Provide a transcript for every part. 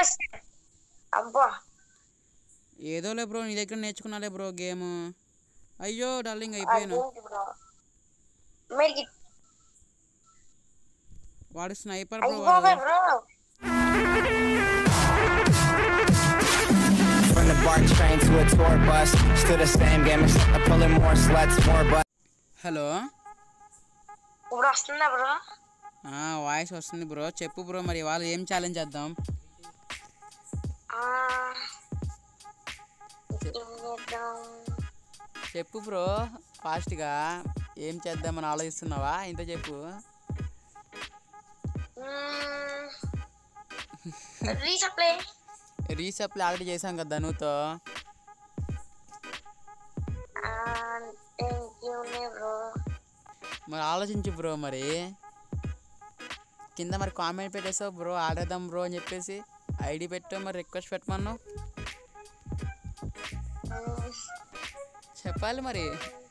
వచ్చాడు అబ్బా ఏదోలే బ్రో నీ దగ్గర నేర్చుకున్నాలే బ్రో గేమ్ అయ్యో డార్లింగ్ అయిపోయాను అదేంటి బ్రో మీరు వాడు స్నైపర్ బ్రో అయిపోయి bro From the BART train to a tour bus, still the same game, except I'm pulling more sluts, more butts. Hello ఇప్పుడు వస్తుందా బ్రో వాయిస్ వస్తుంది బ్రో చెప్పు బ్రో మరి వాళ్ళు ఏం ఛాలెంజ్ చేద్దాం ఆ, ఏం చేద్దాం? చెప్పు బ్రో ఫాస్ట్గా ఏం చేద్దామని ఆలోచిస్తున్నావా ఇంత చెప్పు మ్మ్. రీసప్లై రీసప్లై ఆల్రెడీ చేశాం కదా నువ్వుతో ఆ, అంటే ఇంకేమున్నాయి బ్రో మరి ఆలోచించు బ్రో మరి కింద మరి కామెంట్ పెట్టేసావు బ్రో ఆడేద్దాం బ్రో అని చెప్పేసి ఐడి పెట్టావు మరి రిక్వెస్ట్ పెట్టమన్నావు మ్మ్. చెప్పాలి మరి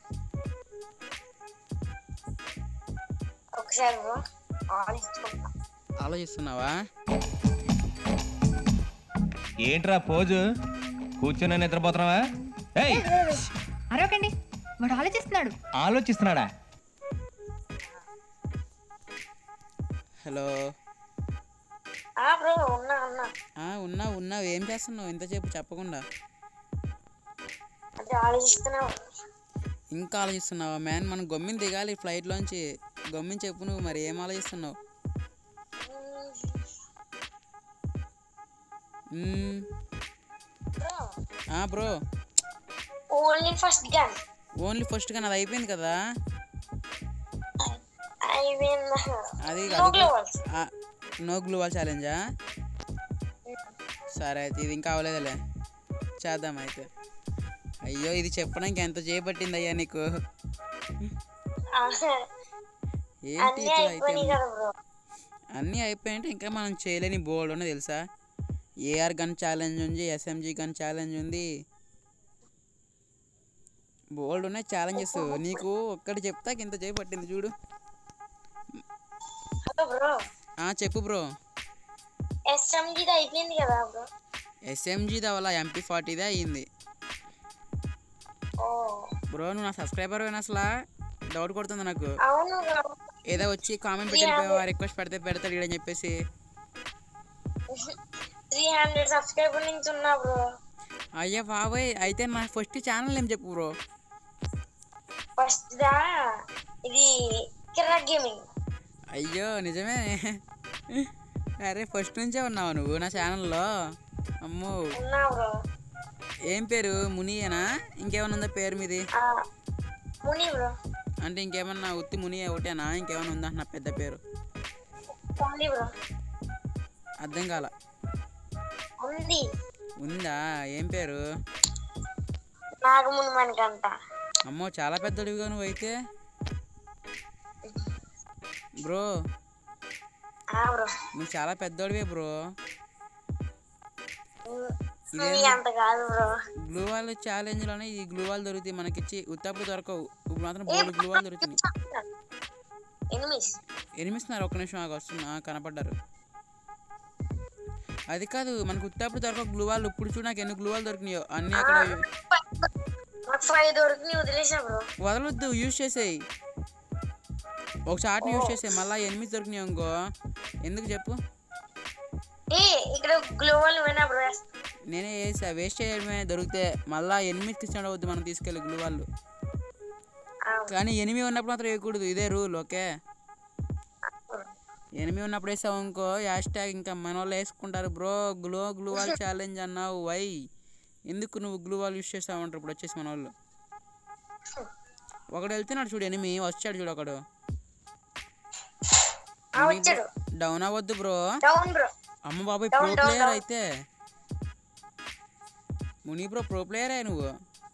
ఒకసారి బ్రో ఆలోచించుకుంటా ఆలోచిస్తున్నావా ఏంట్రా పోజు కూర్చొని నిద్రపోతున్నావా ఏయ్ అరవకండి వాడు ఆలోచిస్తున్నాడు ఆలోచిస్తున్నాడా హలో ఆ బ్రో ఉన్నా ఉన్నా ఆ, ఉన్నావు ఉన్నావు ఏం చేస్తున్నావు ఇంతసేపు చెప్పకుండా అంటే ఆలోచిస్తున్నావు ఇంకా ఆలోచిస్తున్నావా మ్యాన్ మనం గమ్మిని దిగాలి ఫ్లైట్లోంచి గమ్మిని చెప్పు నువ్వు మరి ఏం ఆలోచిస్తున్నావు మ్మ్. బ్రో ఆ bro only first gun only first కానీ అది అయిపోయింది కదా అయిపోయిందా అది No globals. నో గ్లూవాల్ ఛాలెంజా సరే అయితే ఇది ఇంకా అవ్వలేదులే చేద్దాం అయితే అయ్యో ఇది చెప్పడానికి ఎంత చేయబట్టింది అయ్యా నీకు ఆ, ఏంటి అన్నీ ఇట్లా అయితే అయిపోయినాయి కదా బ్రో అన్నీ అయిపోయింటే ఇంకా మనం చేయలేని బోర్డు ఉన్నది తెలుసా ఏఆర్ గన్ ఛాలెంజ్ ఉంది ఎస్ఎంజి గన్ ఛాలెంజ్ ఉంది బోల్డ్ ఉన్నాయి ఛాలెంజెస్ నీకు ఒక్కటి చెప్తాక ఇంత చేయబట్టింది చూడు హలో బ్రో ఆ చెప్పు బ్రో ఎస్ఎంజీది అయిపోయింది కదా బ్రో ఎస్ఎంజీది అవలా ఎంపీ ఫార్టీదే అయ్యింది ఓ బ్రో నువ్వు నా సబ్స్క్రైబర్ అయినా అసలు డౌట్ కొడుతుంది నాకు అవును బ్రో ఏదో వచ్చి కామెంట్ పెట్టి రిక్వెస్ట్ పెడితే పెడతాడు ఈడని చెప్పేసి త్రీ హండ్రెడ్ సబ్స్క్రైబర్ నుంచి ఉన్నా బ్రో అయ్యా బాబాయ్ అయితే నా ఫస్ట్ ఛానల్ ఏం చెప్పు బ్రో ఫస్ట్ దా ఇది కిరాక్ గేమింగ్ అయ్యో నిజమే అరే ఫస్ట్ నుంచే ఉన్నావు నువ్వు నా ఛానల్లో అమ్మో ఉన్నా బ్రో ఏం పేరు మునియేనా ఇంకేమైనా ఉందా పేరు మీది ఆ, ముని బ్రో అంటే ఇంకేమన్నా ఉత్తి మునియే ఒకటేనా ఇంకేమైనా ఉందా నా పెద్ద పేరు ఉంది బ్రో అర్థం కాల ఉంది ఉందా ఏం పేరు నాగముని మనకంట అమ్మో చాలా పెద్దడివిగా నువ్వు అయితే బ్రో ఆ బ్రో నువ్వు చాలా పెద్దోడివే బ్రో నీ అంత కాదు బ్రో గ్లూ వాల్ ఛాలెంజ్లోనే ఈ గ్లూ వాల్ దొరుకుతాయి మనకిచ్చి ఉత్తప్పుడు దొరకవు ఇప్పుడు మాత్రం బోర్డు గ్లూ వాల్ దొరుకుతుంది ఎనిమిస్ ఎనిమిస్తున్నారు ఒక్క నిమిషం ఆగి వస్తున్నా కనపడ్డారు అది కాదు మనకు ఉత్తప్పుడు దొరకవు గ్లూ వాల్ ఇప్పుడు చూడు నాకు ఎన్ని గ్లూ వాల్ దొరికినాయో అన్నీ అక్కడ నాకు ఫైవ్ దొరికి వదిలేసా బ్రో వదలొద్దు యూజ్ చేసేయి ఒక షార్ట్ని యూజ్ చేసేయి మళ్ళీ ఎనిమిది దొరికినాయి ఇంకో ఎందుకు చెప్పు ఏ ఇక్కడ గ్లోబల్ పోయినా బ్రో నేనే వేసా వేస్ట్ చేయడమే దొరికితే మళ్ళీ ఎనిమిది తీసుకుని అవుద్ది మనం తీసుకెళ్ళి గ్లూ వాళ్ళు కానీ ఎనిమిది ఉన్నప్పుడు మాత్రం వేయకూడదు ఇదే రూల్ ఓకే ఎనిమిది ఉన్నప్పుడు వేసావు ఇంకో హ్యాష్ ట్యాగ్ ఇంకా మన వాళ్ళు వేసుకుంటారు bro glow glue wall challenge అన్నావు వై ఎందుకు నువ్వు గ్లూ వాల్ యూస్ చేస్తావు అంటారు ఇప్పుడు వచ్చేసి మన వాళ్ళు ఒకడు వెళ్తున్నాడు చూడు ఎనిమి వచ్చాడు చూడు ఒకడు వచ్చాడు డౌన్ అవ్వద్దు బ్రో డౌన్ బ్రో అమ్మ బాబాయ్ Down, pro down, player down. అయితే ముని బ్రో ప్రో ప్లేయరే నువ్వు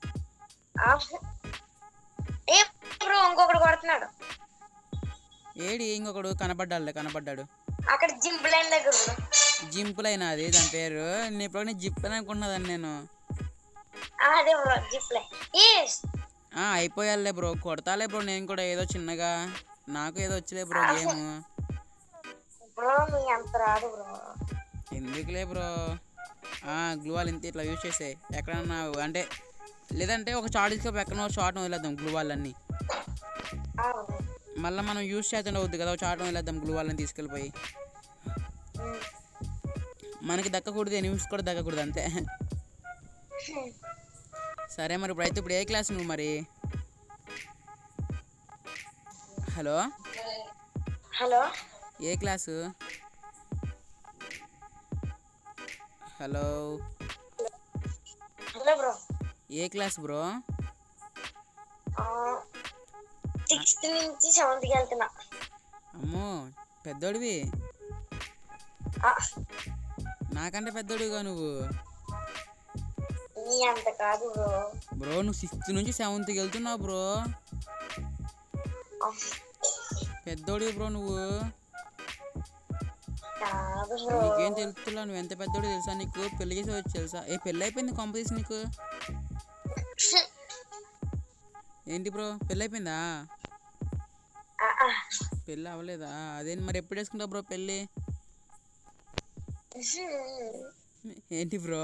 ఏ బ్రో ఇంకొకడు కొడుతున్నాడు ఏడి ఇంకొకడు కనపడ్డాడులే కనపడ్డాడు అక్కడ జిమ్ లైన్ దగ్గర బ్రో జింపుల్ అయినా అది దాని పేరు నేను ఎప్పుడైనా జిప్ అని అనుకుంటున్నదాన్ని నేను ఆ, అదే బ్రో జిప్ లైన్ ఏ ఆ, అయిపోయాలే బ్రో కొడతాలే బ్రో నేను కూడా ఏదో చిన్నగా నాకు ఏదో వచ్చలే బ్రో గేమ్ బ్రో మీ అంత రాదు బ్రో ఎందుకులే బ్రో గ్లూవాల్ ఇంత ఇట్లా యూజ్ చేసే ఎక్కడన్నా అంటే లేదంటే ఒక చాట్ తీసుకొని ఎక్కడో షార్ట్ వదిలేద్దాం గ్లూవాల్ అన్నీ ఆ, మళ్ళీ మనం యూజ్ చేస్తుండే వద్దు కదా ఒక చాట్ వదిలేద్దాం గ్లూవాల్ని తీసుకెళ్ళిపోయి ఉమ్. మనకి దక్కకూడదు ఎనిమిస్ కూడా దక్కకూడదు అంతే సరే మరి ఇప్పుడు అయితే ఇప్పుడు ఏ క్లాస్ నువ్వు మరి హలో హలో ఏ క్లాసు హలో హలో బ్రో ఏ క్లాస్ బ్రో సిక్స్త్ నుంచి సెవెంత్కి వెళ్తున్నా అమ్మో పెద్దోడివి ఆ, నాకంటే పెద్దోడివిగా నువ్వు నీ అంత కాదు బ్రో బ్రో నువ్వు సిక్స్త్ నుంచి సెవెంత్కి వెళ్తున్నావు బ్రో పెద్దోడివి బ్రో నువ్వు కాదు బ్రో నీకేం తెలుస్తున్నా నువ్వు ఎంత పెద్దోడు తెలుసా నీకు పెళ్లి చేసి వచ్చి తెలుసా ఏ పెళ్ళి అయిపోయింది కాంపిటీషన్ నీకు ఏంటి బ్రో పెళ్ళి అయిపోయిందా ఆ, ఆ. పెళ్ళి అవ్వలేదా అదేంటి మరి ఎప్పుడు వేసుకుంటావు బ్రో పెళ్ళి ఏంటి బ్రో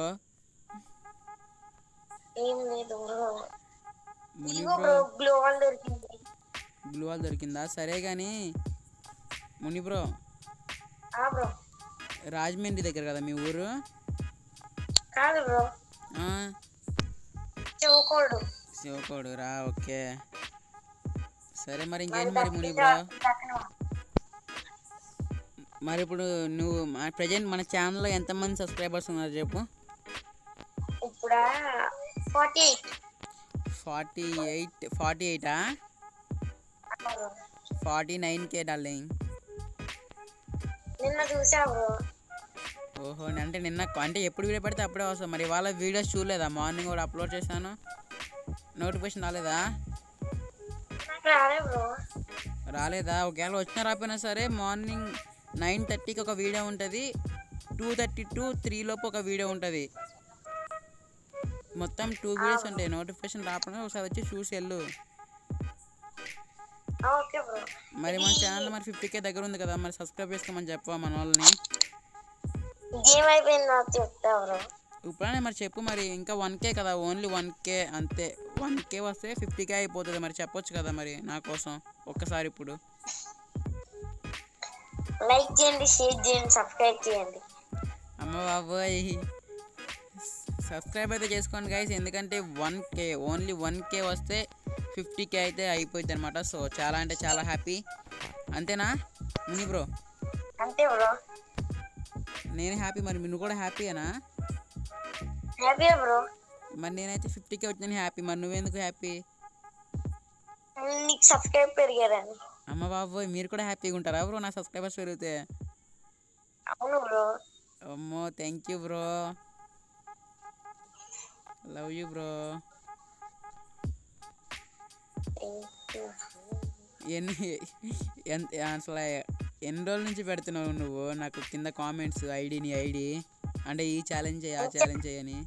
ఏం లేదు బ్రో ముని ఇగో బ్రో బ్రో గ్లోవల్ దొరికింది గ్లూవాల్ దొరికిందా సరే కానీ ముని బ్రో ఆ బ్రో రాజమండ్రి దగ్గర కదా మీ ఊరు కాదు బ్రో ఆ, చౌకోడు శివకోడు రా ఓకే సరే మరి ఇంకేంటి మరి ముని బ్రో మరి ఇప్పుడు నువ్వు ప్రజెంట్ మన ఛానల్లో ఎంతమంది సబ్స్క్రైబర్స్ ఉన్నారు చెప్పు ఇప్పుడా forty eight forty eight forty ఎయిటా ఫార్టీ నైన్ కే డార్లింగ్ నిన్న చూసా బ్రో ఓహో అంటే నిన్న అంటే ఎప్పుడు వీడియో పెడితే అప్పుడే వస్తాం మరి ఇవాళ వీడియోస్ చూడలేదా మార్నింగ్ కూడా అప్లోడ్ చేశాను నోటిఫికేషన్ రాలేదా నాకు రాలే బ్రో రాలేదా ఒకవేళ వచ్చినా రాకపోయినా సరే మార్నింగ్ నైన్ థర్టీకి ఒక వీడియో ఉంటుంది టూ థర్టీ టు త్రీ లోపు ఒక వీడియో ఉంటుంది మొత్తం టూ వీడియోస్ ఉంటాయి నోటిఫికేషన్ రాకుండా ఒకసారి వచ్చి చూసి వెళ్ళు ఆ, ఓకే బ్రో మరి మన ఛానల్ మరి ఫిఫ్టీ కే దగ్గర ఉంది కదా మరి సబ్స్క్రైబ్ చేసుకోమని చెప్పవా మన వాళ్ళని గేమ్ అయిపోయింది నాకు చెప్తా బ్రో ఇప్పుడే మరి చెప్పు మరి ఇంకా వన్ కే కదా ఓన్లీ వన్ కే అంతే వన్ కే వస్తే ఫిఫ్టీ కే అయిపోతుంది మరి చెప్పొచ్చు కదా మరి నా కోసం ఒక్కసారి ఇప్పుడు లైక్ చేయండి షేర్ చేయండి సబ్స్క్రైబ్ చేయండి అమ్మ బాబోయ్ సబ్స్క్రైబ్ అయితే చేసుకోండి గైస్ ఎందుకంటే one K only one K వస్తే ఫిఫ్టీ కే అయితే అయిపోయింది అనమాట సో చాలా అంటే చాలా హ్యాపీ అంతేనా ముని బ్రో అంతే బ్రో నేను హ్యాపీ మరి నువ్వు కూడా హ్యాపీయేనా హ్యాపీ బ్రో మరి నేనైతే ఫిఫ్టీ కే వచ్చిన హ్యాపీ మరి నువ్వెందుకు హ్యాపీ నీకు సబ్స్క్రైబ్ పెరిగారని అమ్మ బాబోయ్ మీరు కూడా హ్యాపీగా ఉంటారా బ్రో నా సబ్స్క్రైబర్స్ పెరిగితే అవును బ్రో అమ్మో thank you bro love you bro ఎన్ని ఎంత అసలు ఎన్ని రోజుల నుంచి పెడుతున్నావు నువ్వు నాకు కింద కామెంట్స్ ఐడి నీ ఐడి అంటే ఈ ఛాలెంజ్ చేయి ఆ ఛాలెంజ్ చేయని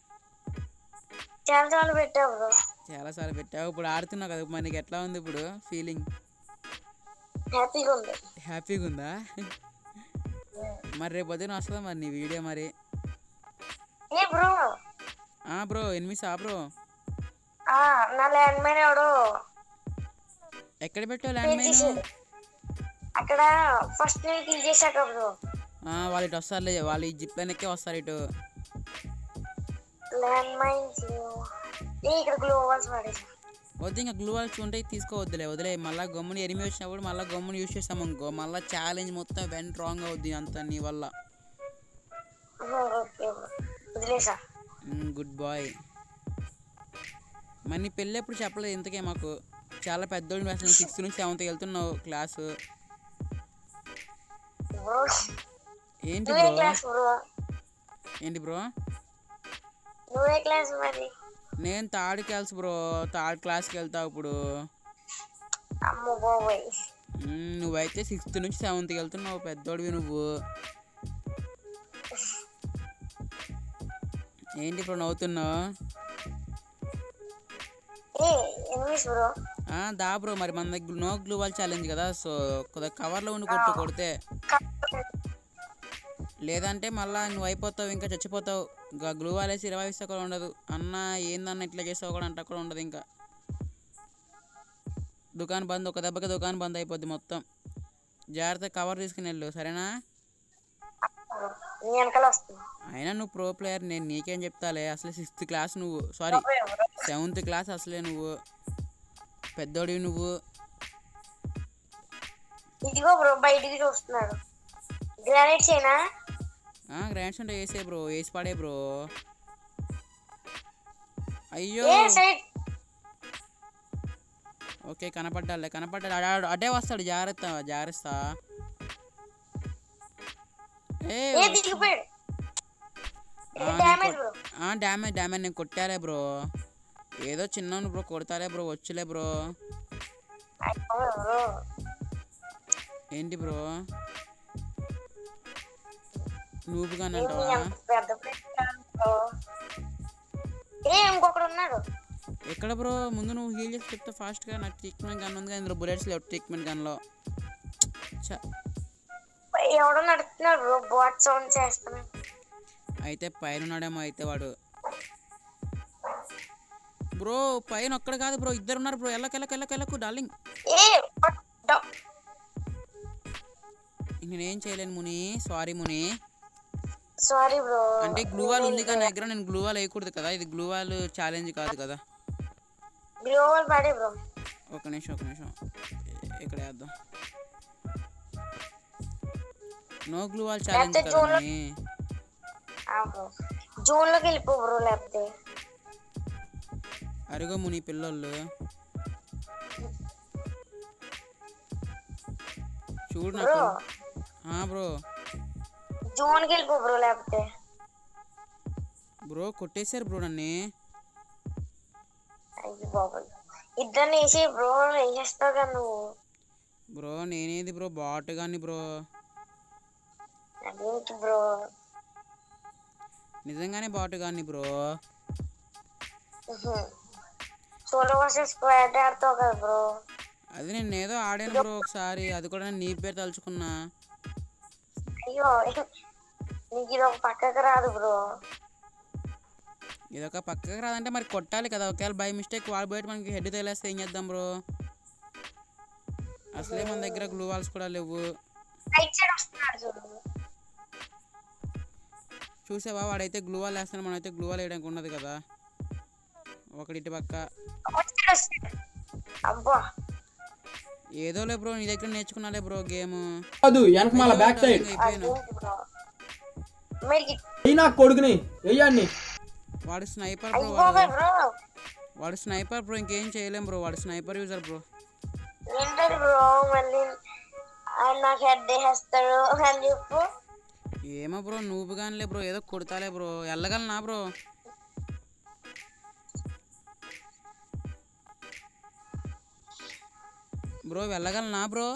చాలా సార్లు పెట్టా బ్రో చాలాసార్లు పెట్టావు ఇప్పుడు ఆడుతున్నావు కదా మరి నీకు ఎట్లా ఉంది ఇప్పుడు ఫీలింగ్ హ్యాపీగా ఉంది హ్యాపీగా ఉందా మరి రేపు పొద్దున వస్తుందా మరి నీ వీడియో మరి ఏ బ్రో ఆ బ్రో ఎనిమిసా బ్రో ఆ నా ల్యాండ్ మైన్ ఎవడో ఎక్కడ పెట్టావు ల్యాండ్ మైన్ చేశాడు అక్కడ ఫస్ట్ నేను కిల్ చేశాక బ్రో వాళ్ళు ఇటు వస్తారులే వాళ్ళు ఈ జిప్ లైన్ ఎక్కే వస్తారు ఇటు ల్యాండ్ మైన్స్ ఏ ఇక్కడ గ్లోవల్స్ పడేసా వద్దు ఇంకా గ్లూ వాల్స్ ఉంటే తీసుకోవద్దులే వదిలే మళ్ళీ గమ్ముని ఎనిమి వచ్చినప్పుడు మళ్ళీ గమ్ముని యూస్ చేస్తాం అనుకో మళ్ళీ ఛాలెంజ్ మొత్తం వెంట రాంగ్ అవుద్ది అంత నీ వల్ల ఓకే బ్రో వదిలేసా గుడ్ బాయ్ మరి నీ పెళ్ళి ఎప్పుడు చెప్పలేదు ఇంతకే మాకు చాలా పెద్దోడు అసలు సిక్స్త్ నుంచి సెవెంత్ వెళ్తున్నావు క్లాసు బ్రో ఏంటి నువ్వే బ్రో క్లాస్ బ్రో ఏంటి బ్రో నువ్వే క్లాస్ మరి నేను థర్డ్ క్లాస్ బ్రో థర్డ్ క్లాస్కి వెళ్తావు ఇప్పుడు అమ్మో బాబోయ్ మ్మ్, నువ్వైతే సిక్స్త్ నుంచి సెవెంత్కి వెళ్తున్నావు పెద్దోడివి నువ్వు ఏంటి ఇప్పుడు నవ్వుతున్నావు ఏ ఎనిమిస్ బ్రో ఆ, దా బ్రో మరి మన దగ్గర నో గ్లూ వాల్ ఛాలెంజ్ కదా సో కొద్దిగా కవర్లో ఉండి కొట్టు కొడితే లేదంటే మళ్ళా నువ్వు అయిపోతావు ఇంకా చచ్చిపోతావు ఇంకా గ్లూ వాలేసి ఇరవై ఇస్తే కూడా ఉండదు అన్న ఏందన్న ఇట్లా చేస్తావు కూడా అంటే కూడా ఉండదు ఇంకా దుకాణం బంద్ ఒక దెబ్బకి దుకాణం బంద్ అయిపోద్ది మొత్తం జాగ్రత్త కవర్ తీసుకుని వెళ్ళు సరేనా బ్రో నీ వెనకాల వస్తుంది అయినా నువ్వు ప్రో ప్లేయర్ నేను నీకేం చెప్తాలే అసలు సిక్స్త్ క్లాస్ నువ్వు సారీ సెవెంత్ క్లాస్ అసలే నువ్వు పెద్దోడివి నువ్వు ఇదిగో బ్రో బయటికి చూస్తున్నాడు గ్రానైట్ చేయనా గ్రాండ్స్ ఉంటే వేసే బ్రో వేసి పడే బ్రో అయ్యో ఏ సైడ్ ఓకే కనపడ్డాలే కనపడ్డా అడే వస్తాడు జాగ్రత్త జాగ్రత్త ఏ ఏ దిగిపోయాడు ఆ, నేను డ్యామేజ్ బ్రో కొట్- ఆ, డ్యామేజ్ డ్యామేజ్ నేను కొట్టాలే బ్రో ఏదో చిన్న బ్రో కొడతాలే బ్రో వచ్చులే బ్రో అయిపోయి బ్రో ఏంటి బ్రో నూపుగా ఏంటి అంటావా అంత పెద్ద ప్లేస్ బ్రో ఏ ఇంకొకడు ఉన్నాడు ఎక్కడ బ్రో ముందు నువ్వు హీల్ చేసి చెప్తే ఫాస్ట్గా నాకు ట్రీట్మెంట్ గన్ ఉంది కానీ ఇందులో బుల్లెట్స్ లేవు ట్రీట్మెంట్ గన్లో చ ఎవడో నడుస్తున్నాడు బ్రో బాట్ సౌండ్ చేస్తున్నాడు అయితే పైన ఉన్నాడేమో అయితే వాడు బ్రో పైన ఒక్కడ కాదు బ్రో ఇద్దరు ఉన్నారు బ్రో ఎల్లకి ఎల్లకి ఎల్లకి ఎల్లకు డార్లింగ్ ఏ what the- నేనేం చేయలేను ముని సారీ ముని సారీ బ్రో అంటే గ్లూవాల్ ఉంది కానీ నా దగ్గర నేను గ్లూవాల్ వేయకూడదు కదా ఇది గ్లూవాల్ ఛాలెంజ్ కాదు కదా గ్లోబల్ పాడే బ్రో ఒక నిమిషం ఒక నిమిషం ఇక్కడ వేద్దాం నో గ్లూవాల్ ఛాలెంజ్ లేకపోతే కదా జోన్లో- ముని బ్రో జూన్ లోకి వెళ్ళిపో బ్రో లేకపోతే అరుగో ముని పిల్లోళ్ళు చూడు బ్రో నాకు బ్రో జూన్కి వెళ్ళిపో బ్రో లేకపోతే బ్రో కొట్టేశారు బ్రో నన్ను అయ్యి బాబోయ్ ఇద్దరిని వేసి బ్రో వేసేస్తావు కదా నువ్వు బ్రో నేనేది బ్రో బాట్ కానీ బ్రో అదేంటి బ్రో నిజంగానే బాట్ కానీ బ్రో సోలో వర్సెస్ స్క్వాడ్ ఆడతావు కదా బ్రో అది నేను ఏదో ఆడాను బ్రో ఒకసారి అది కూడా నేను నీ పేరు తలుచుకున్నా అయ్యో నీకు ఇది ఒక పక్కకు రాదు బ్రో ఇదొక పక్కకి రాదంటే మరి కొట్టాలి కదా ఒకవేళ బై మిస్టేక్ వాడు బయట మనకి హెడ్ తేలేస్తే ఏం చేద్దాం బ్రో అసలే మన దగ్గర గ్లూ వాల్స్ కూడా లేవు రైట్ సైడ్ వస్తున్నాడు చూడు చూసావా వాడైతే గ్లూ వాల్ వేస్తాను మనం అయితే గ్లూ వాల్ వేయడానికి ఉన్నది కదా ఒకటి ఇటు పక్క వచ్చాడు వస్తాడు అబ్బా ఏదోలే బ్రో నీ దగ్గర నేర్చుకున్నాలే బ్రో గేమ్ కాదు వెనకమాల బ్యాక్ సైడ్ అయిపోయాను అదేంటి బ్రో మీరు ఈ నా కొడుకుని వెయ్యండి వాడు స్నైపర్ బ్రో అయ్యి వాడు బాబాయ్ బ్రో వాడు స్నైపర్ బ్రో ఇంకేం చేయలేం బ్రో వాడు స్నైపర్ యూజర్ బ్రో ఏంటది బ్రో మళ్ళీ ఆయన నాకు హెడ్ వేసేస్తాడు అని చెప్పు ఏమో బ్రో నువ్వు కానిలే బ్రో ఏదో కొడతాలే బ్రో వెళ్ళగలనా బ్రో బ్రో వెళ్ళగలనా bro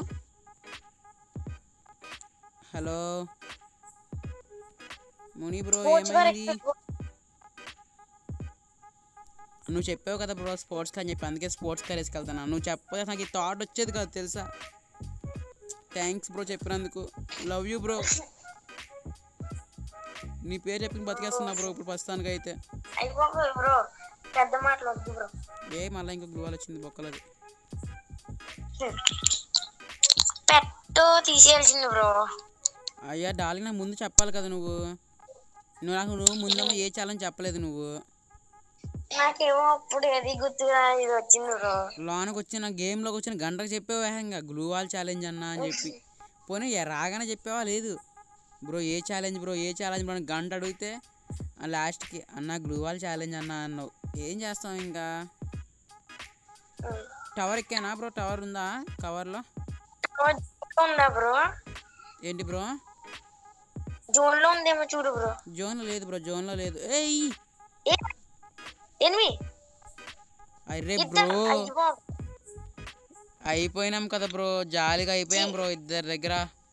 hello Muni bro sports car ఏమైంది నువ్వు చెప్పావు కదా బ్రో స్పోర్ట్స్ కార్ అని చెప్పి అందుకే స్పోర్ట్స్ కార్ వేసుకెళ్తాను నువ్వు చెప్పకపోతే నాకు ఈ థాట్ వచ్చేది కదా తెలుసా థ్యాంక్స్ బ్రో చెప్పినందుకు లవ్ యూ బ్రో నీ పేరు చెప్పి బతికేస్తున్నా బ్రో ఇప్పుడు ప్రస్తుతానికి అయితే అయ్యి బాబాయ్ బ్రో పెద్ద మాటలు వద్దు బ్రో ఏ మళ్ళీ ఇంకో గ్లూవాల్ వచ్చింది బొక్కలది పెట్టు తీసేయాల్సింది బ్రో అయ్యా డార్లింగ్ నాకు ముందు చెప్పాలి కదా నువ్వు నువ్వు నాకు నువ్వు ముందేమో ఏ ఛాలెంజ్ చెప్పలేదు నువ్వు నాకేమో అప్పుడు ఏది గుర్తుగా ఇది వచ్చింది బ్రో లోనకి వచ్చిన గేమ్లోకి వచ్చిన గంటకు చెప్పావు ఇంకా గ్లూ వాల్ ఛాలెంజ్ అన్నా అని చెప్పి పోనీ ఏ రాగానే చెప్పావా లేదు బ్రో ఏ ఛాలెంజ్ బ్రో ఏ ఛాలెంజ్ బ్రో అని గంట అడిగితే లాస్ట్కి అన్న గ్లూ వాల్ ఛాలెంజ్ అన్నా అన్నావు ఏం చేస్తాం ఇంకా టవర్ ఎక్కానా బ్రో టవర్ ఉందా కవర్లో ఉందా బ్రో ఏంటి బ్రో జూన్ లో ఉందేమో చూడు బ్రో జోన్లో లేదు బ్రో జోన్లో లేదు ఏయ్ ఏ ఎనిమి అరే ఇద్దరు బ్రో అయ్యి బాబు అయిపోయినాం కదా బ్రో జాలీగా అయిపోయాం బ్రో ఇద్దరి దగ్గర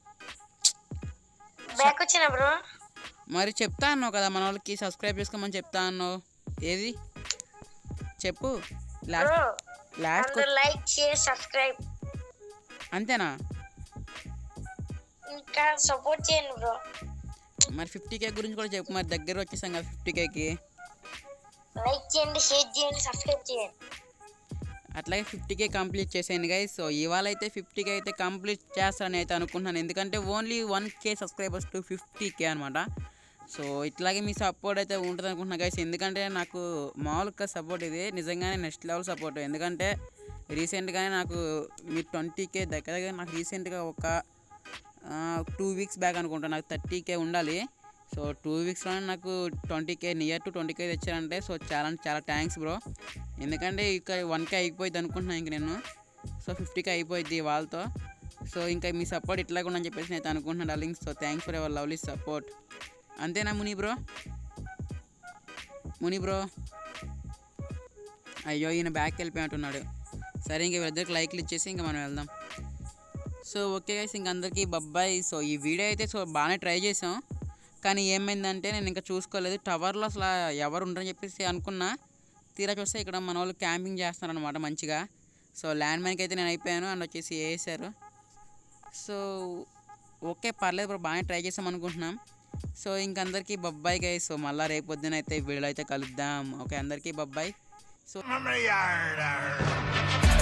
బ్యాక్ వచ్చిన బ్రో మరి చెప్తా అన్నావు కదా మన వాళ్ళకి సబ్స్క్రైబ్ చేసుకోమని చెప్తా అన్నావు ఏది చెప్పు లాస్ట్ బ్రో లాస్ట్ అందరూ లైక్ షేర్ సబ్స్క్రైబ్ అంతేనా ఇంకా సపోర్ట్ చేయండి బ్రో మరి ఫిఫ్టీ కే గురించి కూడా చెప్పు మరి దగ్గర వచ్చేసాం కదా ఫిఫ్టీ కేకి లైక్ చేయండి షేర్ చేయండి సబ్స్క్రైబ్ చేయండి అట్లాగే ఫిఫ్టీ కే కంప్లీట్ చేసాను గైస్ సో ఇవాళ అయితే ఫిఫ్టీ కే అయితే కంప్లీట్ చేస్తానని అయితే అనుకుంటున్నాను ఎందుకంటే only one K subscribers to fifty K అనమాట సో ఇట్లాగే మీ సపోర్ట్ అయితే ఉంటుంది అనుకుంటున్నా గైస్ ఎందుకంటే నాకు మామూలుగా సపోర్ట్ ఇది నిజంగానే నెక్స్ట్ లెవెల్ సపోర్ట్ ఎందుకంటే రీసెంట్గానే నాకు మీ ట్వంటీ కే దగ్గర దగ్గర నాకు రీసెంట్గా ఒక టూ వీక్స్ బ్యాక్ అనుకుంటా నాకు థర్టీ కే ఉండాలి సో టూ వీక్స్లోనే నాకు twenty K near to twenty K తెచ్చారంటే సో చాలా అంటే చాలా థ్యాంక్స్ బ్రో ఎందుకంటే ఇక వన్ కే అయిపోయింది అనుకుంటున్నాను ఇంక నేను సో ఫిఫ్టీకే అయిపోయింది వాళ్ళతో సో ఇంకా మీ సపోర్ట్ ఇట్లాగే ఉండని చెప్పేసి నేను అనుకుంటున్నాను darling so thanks for ever lovely support అంతేనా ముని బ్రో ముని బ్రో అయ్యో ఈయన బ్యాక్ వెళ్ళిపోయినట్టున్నాడు సరే ఇంక వీళ్ళిద్దరికి లైక్లు ఇచ్చేసి ఇంకా మనం వెళ్దాం సో ఓకే గైస్ ఇంక అందరికీ బబ్బాయి సో ఈ వీడియో అయితే సో బాగానే ట్రై చేసాం కానీ ఏమైందంటే నేను ఇంకా చూసుకోలేదు టవర్లో అసలు ఎవరు ఉండరని చెప్పేసి అనుకున్నా తీరా చూస్తే ఇక్కడ మన వాళ్ళు క్యాంపింగ్ చేస్తున్నారనమాట మంచిగా సో ల్యాండ్ మైన్కి అయితే నేను అయిపోయాను అండ్ వచ్చేసి వేసారు సో ఓకే పర్లేదు బ్రో బాగానే ట్రై చేసాం అనుకుంటున్నాం సో ఇంక అందరికీ బొబ్బాయి గై సో మళ్ళీ రేపు పొద్దున అయితే వీడియో అయితే కలుద్దాం ఓకే అందరికీ బొబ్బాయి సో